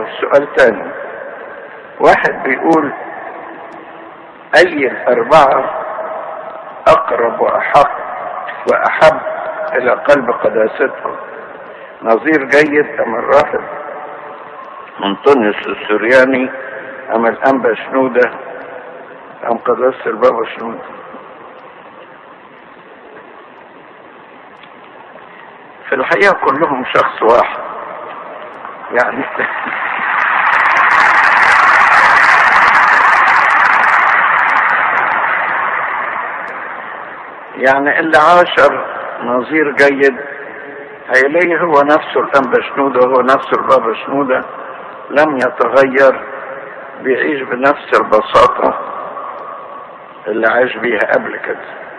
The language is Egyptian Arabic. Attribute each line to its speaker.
Speaker 1: سؤال تاني واحد بيقول اي الاربعة اقرب واحق واحب الى قلب قداستهم نظير جيد ام الراهب انطونيوس السورياني ام الانبا شنودة ام قداسة البابا شنودة في الحقيقة كلهم شخص واحد يعني يعني اللي عاشر نظير جيد هيلاقيه هو نفسه الأنبا شنودة هو نفسه البابا شنودة لم يتغير بيعيش بنفس البساطة اللي عاش بيها قبل كده